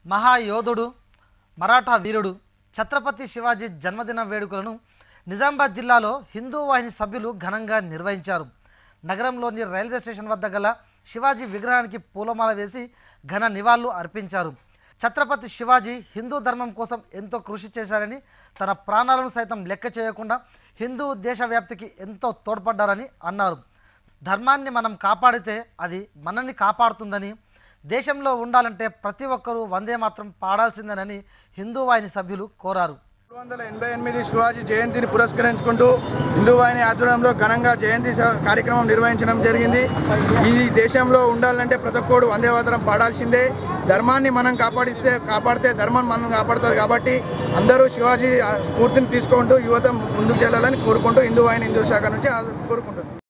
మహాయోధుడు మరాఠా వీరుడు ఛత్రపతి శివాజీ జన్మదిన వేడుకలను నిజామాబాద్ జిల్లాలో హిందూ వాహిని సభ్యులు ఘనంగా నిర్వహించారు నగరంలోని రైల్వే స్టేషన్ వద్ద గల శివాజీ విగ్రహానికి పూలమాల వేసి ఘన నివాళులు అర్పించారు ఛత్రపతి శివాజీ హిందూ ధర్మం కోసం ఎంతో కృషి చేశారని తన ప్రాణాలను సైతం లెక్క చేయకుండా హిందూ దేశవ్యాప్తికి ఎంతో తోడ్పడ్డారని అన్నారు ధర్మాన్ని మనం కాపాడితే అది మనల్ని కాపాడుతుందని దేశంలో ఉండాలంటే ప్రతి ఒక్కరూ వందే మాత్రం పాడాల్సిందేనని హిందూ వాహిని సభ్యులు కోరారు మూడు వందల ఎనభై ఎనిమిది శివాజీ జయంతిని పురస్కరించుకుంటూ హిందూ వాహిని ఆధ్వర్యంలో ఘనంగా జయంతి స- కార్యక్రమం నిర్వహించడం జరిగింది ఈ దేశంలో ఉండాలంటే ప్రతి ఒక్కడు వందే మాత్రం పాడాల్సిందే ధర్మాన్ని మనం కాపాడిస్తే కాపాడితే ధర్మం మనం కాపాడుతుంది కాబట్టి అందరూ శివాజీ ఆ, స్ఫూర్తిని తీసుకుంటూ యువత ముందుకు వెళ్ళాలని కోరుకుంటూ హిందూ వాహిని హిందూ శాఖ నుంచి ఆ- కోరుకుంటున్నాం